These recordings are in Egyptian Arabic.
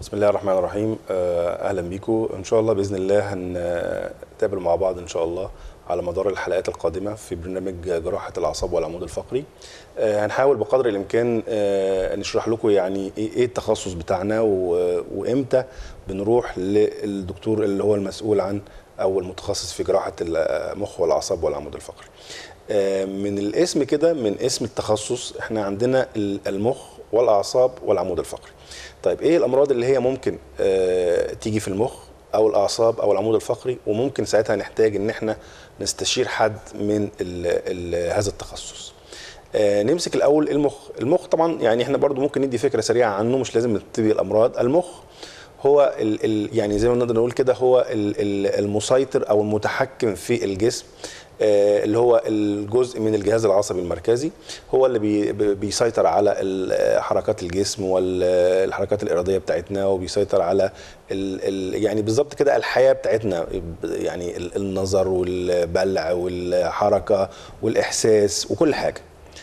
بسم الله الرحمن الرحيم آه، اهلا بيكم ان شاء الله باذن الله هنتقابل مع بعض ان شاء الله على مدار الحلقات القادمه في برنامج جراحه الاعصاب والعمود الفقري آه، هنحاول بقدر الامكان آه، نشرح لكم يعني ايه إيه التخصص بتاعنا و- وامتى بنروح للدكتور اللي هو المسؤول عن او المتخصص في جراحه المخ والاعصاب والعمود الفقري آه، من الاسم كده من اسم التخصص احنا عندنا ال- المخ والاعصاب والعمود الفقري طيب ايه الامراض اللي هي ممكن آه، تيجي في المخ او الاعصاب او العمود الفقري وممكن ساعتها نحتاج ان احنا نستشير حد من ال ال هذا التخصص آه، نمسك الاول المخ المخ طبعا يعني احنا برضو ممكن ندي فكره سريعه عنه مش لازم نبتدي الامراض المخ هو ال ال يعني زي ما نقدر نقول كده هو ال ال المسيطر او المتحكم في الجسم آه، اللي هو الجزء من الجهاز العصبي المركزي هو اللي بي بي- بيسيطر على ال- حركات الجسم والحركات الإرادية بتاعتنا وبيسيطر على ال ال يعني بالظبط كده الحياة بتاعتنا يعني ال- النظر والبلع والحركة والإحساس وكل حاجة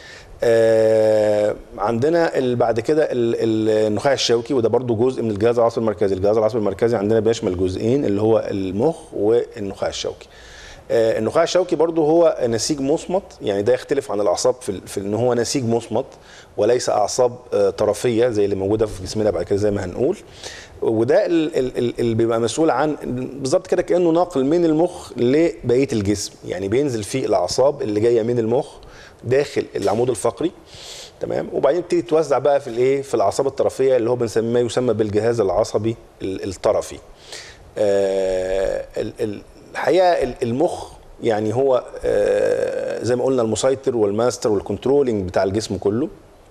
آه، عندنا ال- بعد كده ال- ال- النخاع الشوكي وده برضو جزء من الجهاز العصبي المركزي الجهاز العصبي المركزي عندنا بيشمل جزئين اللي هو المخ والنخاع الشوكي آه، النخاع الشوكي برضو هو نسيج مصمت يعني ده يختلف عن الاعصاب في, ال- في ان هو نسيج مصمت وليس اعصاب آه، طرفيه زي اللي موجوده في جسمنا بعد كده زي ما هنقول وده ال- ال- ال- اللي بيبقى مسؤول عن بالظبط كده كانه ناقل من المخ لبقيه الجسم يعني بينزل فيه الاعصاب اللي جايه من المخ داخل العمود الفقري تمام وبعدين تبتدي توزع بقى في الايه في الاعصاب الطرفيه اللي هو بنسميه ما يسمى بالجهاز العصبي ال- الطرفي آه، ال- ال- الحقيقه ال- المخ يعني هو آه، زي ما قلنا المسيطر والماستر والكنترولينج بتاع الجسم كله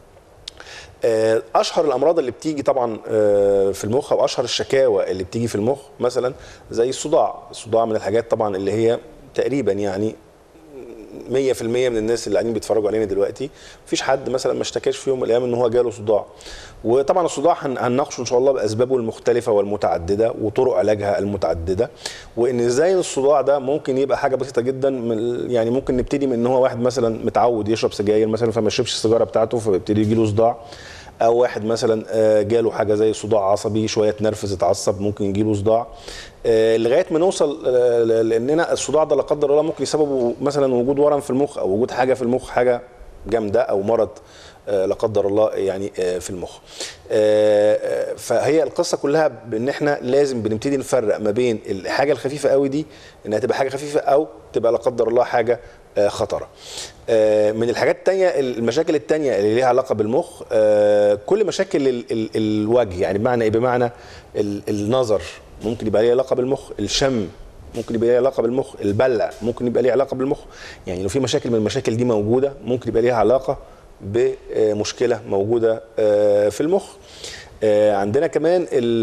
آه، اشهر الامراض اللي بتيجي طبعا آه، في المخ او اشهر الشكاوى اللي بتيجي في المخ مثلا زي الصداع الصداع من الحاجات طبعا اللي هي تقريبا يعني 100% من الناس اللي قاعدين بيتفرجوا علينا دلوقتي مفيش حد مثلا ما اشتكاش في يوم من الايام ان هو جاله صداع وطبعا الصداع هن- هنناقشه ان شاء الله باسبابه المختلفه والمتعدده وطرق علاجها المتعدده وان ازاي الصداع ده ممكن يبقى حاجه بسيطه جدا من يعني ممكن نبتدي من ان هو واحد مثلا متعود يشرب سجاير مثلا فما يشربش السيجاره بتاعته فبيبتدي يجي له صداع او واحد مثلا آه، جاله حاجه زي صداع عصبي شويه تنرفز اتعصب ممكن يجيله صداع آه، لغايه ما نوصل آه، ل- لاننا الصداع ده لا قدر الله ممكن يسببه مثلا وجود ورم في المخ او وجود حاجه في المخ حاجه جامده او مرض آه، لا قدر الله يعني آه، في المخ آه، آه، فهي القصه كلها بان احنا لازم بنبتدي نفرق ما بين الحاجه الخفيفه قوي دي انها تبقى حاجه خفيفه او تبقى لا قدر الله حاجه آه، خطره آه، من الحاجات التانية المشاكل التانية اللي ليها علاقة بالمخ آه، كل مشاكل ال- ال- الوجه يعني بمعنى ايه بمعنى ال- النظر ممكن يبقى ليه علاقة بالمخ الشم ممكن يبقى ليه علاقة بالمخ البلع ممكن يبقى ليه علاقة بالمخ يعني لو في مشاكل من المشاكل دي موجودة ممكن يبقى ليها علاقة بمشكلة موجودة آه، في المخ آه، عندنا كمان ال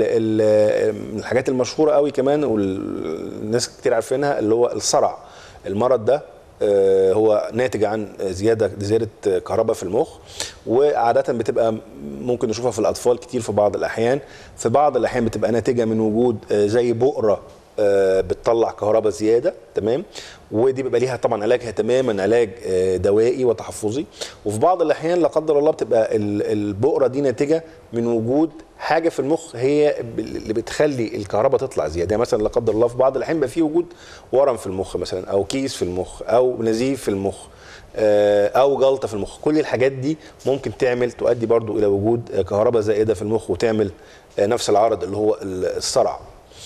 ال من الحاجات المشهورة قوي كمان والناس كتير عارفينها اللي هو الصرع المرض ده آه، هو ناتج عن زياده زياده كهرباء في المخ وعاده بتبقى ممكن نشوفها في الاطفال كتير في بعض الاحيان في بعض الاحيان بتبقى ناتجه من وجود آه، زي بؤره آه، بتطلع كهرباء زياده تمام ودي بيبقى ليها طبعا علاجها تماما علاج آه، دوائي وتحفظي وفي بعض الاحيان لا قدر الله بتبقى ال- البؤره دي ناتجه من وجود حاجه في المخ هي ب- اللي بتخلي الكهرباء تطلع زياده يعني مثلا لا قدر الله في بعض الاحيان بيبقى في وجود ورم في المخ مثلا او كيس في المخ او نزيف في المخ آه، او جلطه في المخ كل الحاجات دي ممكن تعمل تؤدي برضو الى وجود آه، كهرباء زائده في المخ وتعمل آه، نفس العرض اللي هو ال- الصرع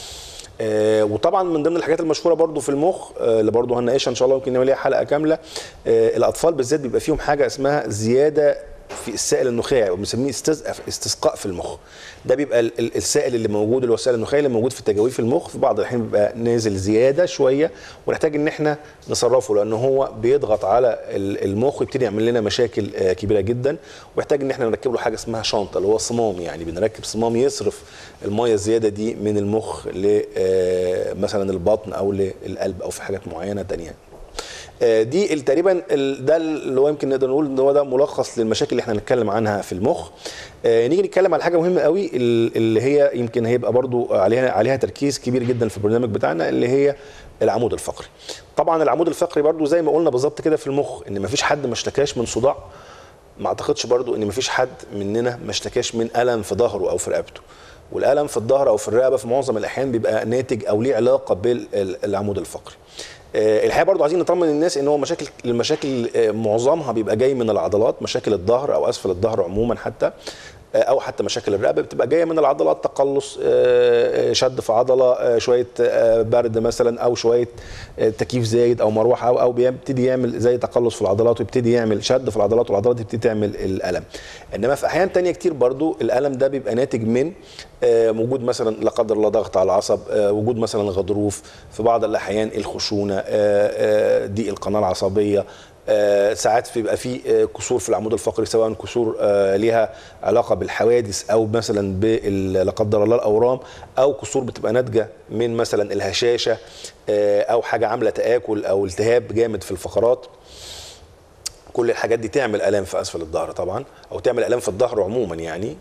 آه، وطبعا من ضمن الحاجات المشهوره برضو في المخ آه، اللي برضو هنناقشها ان شاء الله ممكن نعمل ليها حلقه كامله آه، الاطفال بالذات بيبقى فيهم حاجه اسمها زياده في السائل النخاعي وبنسميه استسقاء استسقاء في المخ ده بيبقى ال- ال- السائل اللي موجود اللي هو السائل النخاعي اللي موجود في تجاويف المخ في بعض الاحيان بيبقى نازل زياده شويه ونحتاج ان احنا نصرفه لان هو بيضغط على ال- المخ ويبتدي يعمل لنا مشاكل آه، كبيره جدا ويحتاج ان احنا نركب له حاجه اسمها شنطه اللي هو صمام يعني بنركب صمام يصرف الميه الزياده دي من المخ ل آه، مثلا البطن او للقلب او في حاجات معينه تانية آه، دي ال- تقريبا ال- ده اللي هو يمكن نقدر نقول ان هو ده ملخص للمشاكل اللي احنا هنتكلم عنها في المخ آه، نيجي نتكلم على حاجه مهمه قوي ال- اللي هي يمكن هيبقى برضو عليها عليها تركيز كبير جدا في البرنامج بتاعنا اللي هي العمود الفقري طبعا العمود الفقري برضو زي ما قلنا بالظبط كده في المخ ان مفيش حد ما اشتكاش من صداع ما اعتقدش برضو ان مفيش حد مننا ما اشتكاش من الم في ظهره او في رقبته والالم في الظهر او في الرقبه في معظم الاحيان بيبقى ناتج او ليه علاقه بالعمود الفقري آه، الحقيقه برضو عايزين نطمن الناس ان هو مشاكل المشاكل آه، معظمها بيبقى جاي من العضلات مشاكل الظهر او اسفل الظهر عموما حتى آه، او حتى مشاكل الرقبه بتبقى جايه من العضلات تقلص آه، آه، شد في عضله آه، شويه آه، برد مثلا او شويه آه، تكييف زايد او مروحه او او بيبتدي يعمل زي تقلص في العضلات ويبتدي يعمل شد في العضلات والعضلات دي بتبتدي تعمل الالم انما في احيان تانية كتير برضو الالم ده بيبقى ناتج من آه، وجود مثلا لا قدر الله ضغط على العصب آه، وجود مثلا غضروف في بعض الاحيان الخشونه آه، آه، ضيق القناه العصبيه آه، ساعات بيبقى في آه، كسور في العمود الفقري سواء كسور آه، ليها علاقه بالحوادث او مثلا بال- لا قدر الله الاورام او كسور بتبقى ناتجه من مثلا الهشاشه آه، او حاجه عامله تاكل او التهاب جامد في الفقرات كل الحاجات دي تعمل الام في اسفل الظهر طبعا او تعمل الام في الظهر عموما يعني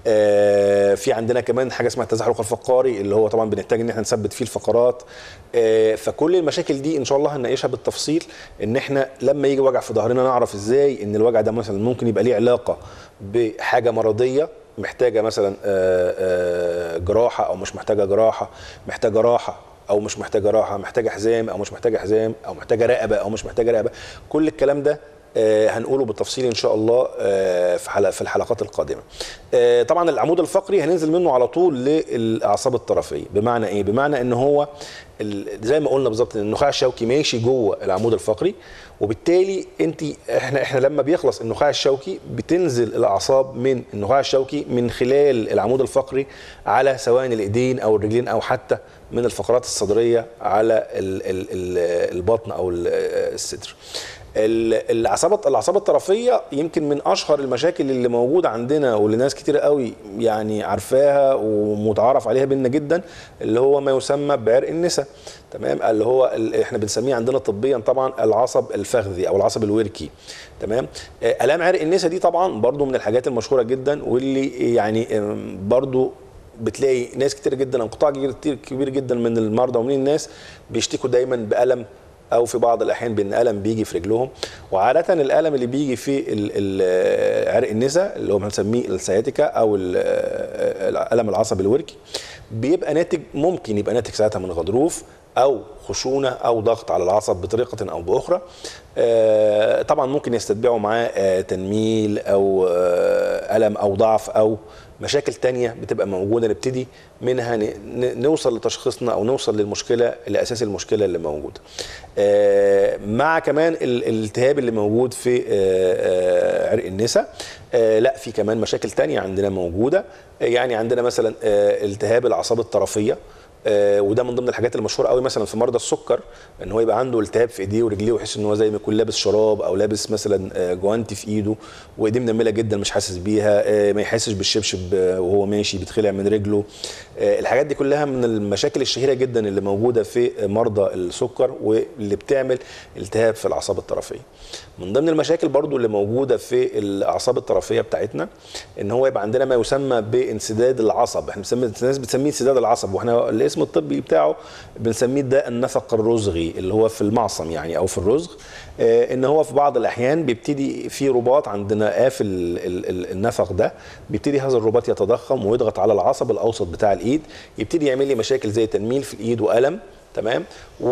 آه في عندنا كمان حاجه اسمها التزحلق الفقاري اللي هو طبعا بنحتاج ان احنا نثبت فيه الفقرات آه فكل المشاكل دي ان شاء الله هنناقشها بالتفصيل ان احنا لما يجي وجع في ظهرنا نعرف ازاي ان الوجع ده مثلا ممكن يبقى ليه علاقه بحاجه مرضيه محتاجه مثلا آه آه جراحه او مش محتاجه جراحه محتاجه راحه او مش محتاجه راحه محتاجه حزام او مش محتاجه حزام او محتاجه رقبه او مش محتاجه رقبه كل الكلام ده آه، هنقوله بالتفصيل ان شاء الله آه، في حلقة في الحلقات القادمه. آه، طبعا العمود الفقري هننزل منه على طول للاعصاب الطرفيه، بمعنى ايه؟ بمعنى ان هو ال- زي ما قلنا بالظبط ان النخاع الشوكي ماشي جوه العمود الفقري وبالتالي انت احنا احنا لما بيخلص النخاع الشوكي بتنزل الاعصاب من النخاع الشوكي من خلال العمود الفقري على سواء الايدين او الرجلين او حتى من الفقرات الصدريه على ال ال ال البطن او ال- الصدر. ال- الاعصاب الاعصاب الطرفيه يمكن من اشهر المشاكل اللي موجوده عندنا واللي ناس كتير قوي يعني عارفاها ومتعارف عليها بينا جدا اللي هو ما يسمى بعرق النسا تمام اللي هو ال- احنا بنسميه عندنا طبيا طبعا العصب الفخذي او العصب الوركي تمام آه، الام عرق النسا دي طبعا برضو من الحاجات المشهوره جدا واللي يعني آم، برضو بتلاقي ناس كتير جدا او قطاع كبير كبير جدا من المرضى ومن الناس بيشتكوا دايما بالم او في بعض الاحيان بان الم بيجي في رجلهم وعاده الالم اللي بيجي في ال- ال- عرق النسا اللي هو بنسميه السياتيكا او ال- الالم العصبي الوركي بيبقى ناتج ممكن يبقى ناتج ساعتها من غضروف او خشونه او ضغط على العصب بطريقه او باخرى آه، طبعا ممكن يستتبعوا معاه آه، تنميل او آه، الم او ضعف او مشاكل تانية بتبقى موجودة نبتدي منها ن- ن- نوصل لتشخيصنا أو نوصل للمشكلة لأساس المشكلة اللي موجودة آه، مع كمان ال- الالتهاب اللي موجود في آه، آه، عرق النسا آه، لا في كمان مشاكل تانية عندنا موجودة آه، يعني عندنا مثلا آه، التهاب الأعصاب الطرفية آه، وده من ضمن الحاجات المشهوره قوي مثلا في مرضى السكر ان هو يبقى عنده التهاب في ايديه ورجليه ويحس ان هو زي ما يكون لابس شراب او لابس مثلا آه، جوانتي في ايده وايديه منمله جدا مش حاسس بيها آه، ما يحسش بالشبشب آه، وهو ماشي بيتخلع من رجله آه، الحاجات دي كلها من المشاكل الشهيره جدا اللي موجوده في مرضى السكر واللي بتعمل التهاب في الاعصاب الطرفيه من ضمن المشاكل برضو اللي موجوده في الاعصاب الطرفيه بتاعتنا ان هو يبقى عندنا ما يسمى بانسداد العصب احنا بنسمي الناس بتسميه انسداد العصب واحنا الاسم الطبي بتاعه بنسميه ده النفق الرزغي اللي هو في المعصم يعني او في الرزغ آه ان هو في بعض الاحيان بيبتدي في رباط عندنا قافل ال- ال- النفق ده بيبتدي هذا الرباط يتضخم ويضغط على العصب الاوسط بتاع الايد يبتدي يعمل لي مشاكل زي تنميل في الايد والم تمام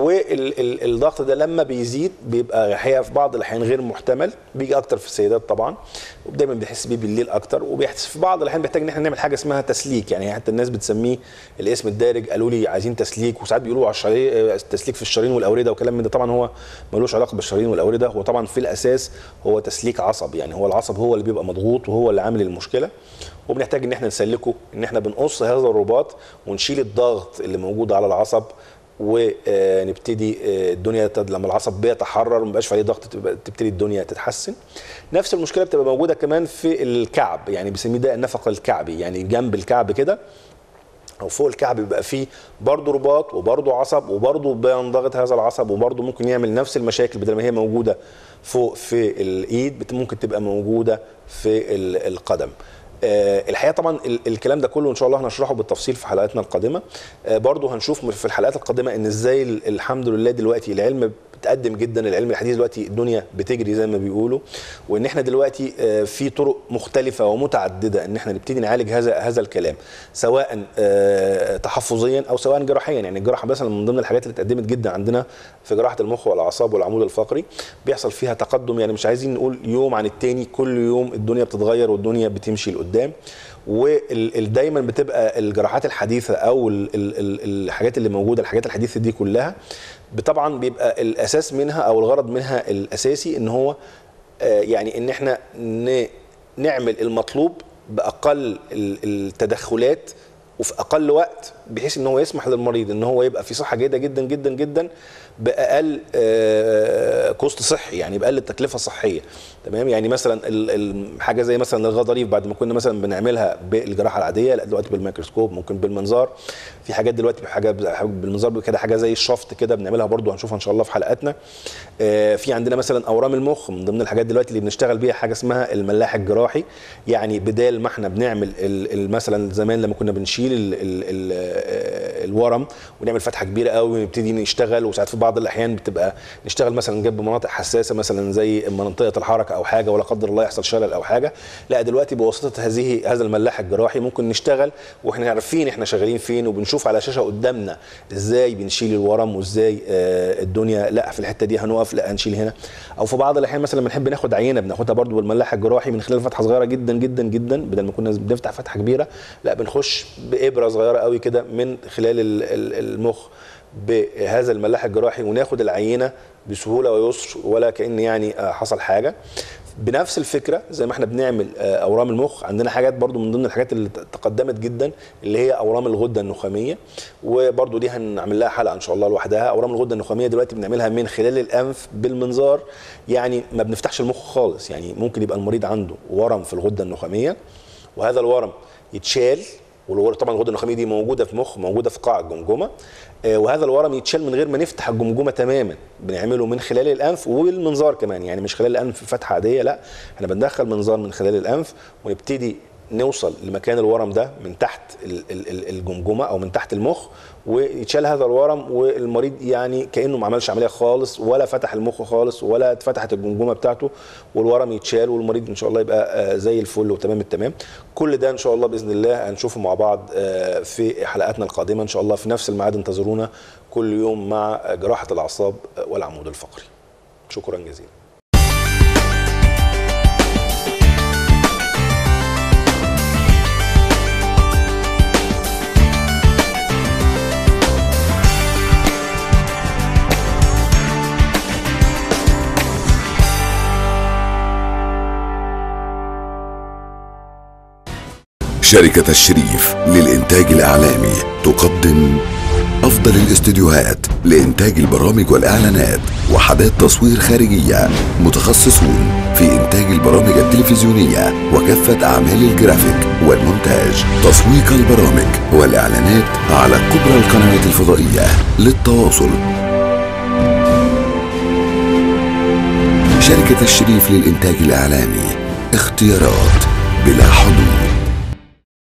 والضغط ده لما بيزيد بيبقى الحقيقه في بعض الاحيان غير محتمل بيجي اكتر في السيدات طبعا ودايما بنحس بيه بالليل اكتر وبيحس في بعض الاحيان بيحتاج ان احنا نعمل حاجه اسمها تسليك يعني حتى الناس بتسميه الاسم الدارج قالوا لي عايزين تسليك وساعات بيقولوا على الشرايين تسليك في الشرايين والاورده وكلام من ده طبعا هو ملوش علاقه بالشرايين والاورده هو طبعا في الاساس هو تسليك عصب يعني هو العصب هو اللي بيبقى مضغوط وهو اللي عامل المشكله وبنحتاج ان احنا نسلكه ان احنا بنقص هذا الرباط ونشيل الضغط اللي موجود على العصب ونبتدي الدنيا تد- لما العصب بيتحرر وما بقاش عليه ضغط تبقى- تبتدي الدنيا تتحسن نفس المشكله بتبقى موجوده كمان في الكعب يعني بنسميه ده النفق الكعبي يعني جنب الكعب كده او فوق الكعب بيبقى فيه برضه رباط وبرضه عصب وبرضه بينضغط هذا العصب وبرضه ممكن يعمل نفس المشاكل بدل ما هي موجوده فوق في الايد بت- ممكن تبقى موجوده في ال- القدم آه، الحقيقه طبعا ال- الكلام ده كله ان شاء الله هنشرحه بالتفصيل في حلقاتنا القادمه آه، برضه هنشوف في الحلقات القادمه ان ازاي ال- الحمد لله دلوقتي العلم متقدم جدا العلم الحديث دلوقتي الدنيا بتجري زي ما بيقولوا وان احنا دلوقتي آه، في طرق مختلفه ومتعدده ان احنا نبتدي نعالج هذا هذا الكلام سواء آه، تحفظيا او سواء جراحيا يعني الجراحه مثلا من ضمن الحاجات اللي اتقدمت جدا عندنا في جراحه المخ والاعصاب والعمود الفقري بيحصل فيها تقدم يعني مش عايزين نقول يوم عن التاني كل يوم الدنيا بتتغير والدنيا بتمشي لقدام ودايما بتبقى الجراحات الحديثه او ال- ال- ال- الحاجات اللي موجوده الحاجات الحديثه دي كلها طبعا بيبقى الاساس منها او الغرض منها الاساسي ان هو آه، يعني ان احنا ن- نعمل المطلوب باقل ال- التدخلات وفي اقل وقت بحيث ان هو يسمح للمريض ان هو يبقى في صحه جيده جدا جدا جدا باقل آه، كوست صحي يعني باقل التكلفه الصحيه تمام يعني مثلا ال- ال- حاجه زي مثلا الغضاريف بعد ما كنا مثلا بنعملها بالجراحه العاديه لا دلوقتي بالميكروسكوب ممكن بالمنظار في حاجات دلوقتي بحاجه بالمنظار كده حاجه زي الشفط كده بنعملها برضو هنشوفها ان شاء الله في حلقاتنا آه، في عندنا مثلا اورام المخ من ضمن الحاجات دلوقتي اللي بنشتغل بيها حاجه اسمها الملاح الجراحي يعني بدال ما احنا بنعمل ال- ال- مثلا زمان لما كنا بنشيل ال ال ال آه، الورم ونعمل فتحه كبيره قوي ونبتدي نشتغل وساعات في بعض الاحيان بتبقى نشتغل مثلا جنب مناطق حساسه مثلا زي منطقه الحركه او حاجه ولا قدر الله يحصل شلل او حاجه لا دلوقتي بواسطه هذه هذا الملاح الجراحي ممكن نشتغل واحنا عارفين احنا شغالين فين وبنشوف على شاشه قدامنا ازاي بنشيل الورم وازاي آه، الدنيا لا في الحته دي هنقف لا هنشيل هنا او في بعض الاحيان مثلا بنحب ناخد عينه بناخدها برضو بالملاح الجراحي من خلال فتحه صغيره جدا جدا جدا بدل ما كنا بنفتح فتحه كبيره لا بنخش بابره صغيره قوي كده من خلال ال- ال- المخ بهذا الملاح الجراحي وناخد العينه بسهوله ويسر ولا كان يعني آه، حصل حاجه بنفس الفكره زي ما احنا بنعمل آه، اورام المخ عندنا حاجات برضو من ضمن الحاجات اللي تقدمت جدا اللي هي اورام الغده النخاميه وبرضو دي هنعمل لها حلقه ان شاء الله لوحدها اورام الغده النخاميه دلوقتي بنعملها من خلال الانف بالمنظار يعني ما بنفتحش المخ خالص يعني ممكن يبقى المريض عنده ورم في الغده النخاميه وهذا الورم يتشال والورم طبعا الغده النخاميه دي موجوده في مخ موجوده في قاع الجمجمه آه، وهذا الورم يتشال من غير ما نفتح الجمجمه تماما بنعمله من خلال الانف والمنظار كمان يعني مش خلال الانف فتحه عاديه لا احنا بندخل منظار من خلال الانف ونبتدي نوصل لمكان الورم ده من تحت ال- ال- ال- الجمجمه او من تحت المخ ويتشال هذا الورم والمريض يعني كانه ما عملش عمليه خالص ولا فتح المخ خالص ولا اتفتحت الجمجمه بتاعته والورم يتشال والمريض ان شاء الله يبقى آه، زي الفل وتمام التمام كل ده ان شاء الله باذن الله هنشوفه مع بعض آه، في حلقاتنا القادمه ان شاء الله في نفس الميعاد انتظرونا كل يوم مع جراحه الاعصاب والعمود الفقري شكرا جزيلا شركة الشريف للإنتاج الإعلامي تقدم أفضل الاستديوهات لإنتاج البرامج والإعلانات وحدات تصوير خارجية متخصصون في إنتاج البرامج التلفزيونية وكافة أعمال الجرافيك والمونتاج تسويق البرامج والإعلانات على كبرى القنوات الفضائية للتواصل شركة الشريف للإنتاج الإعلامي اختيارات بلا حدود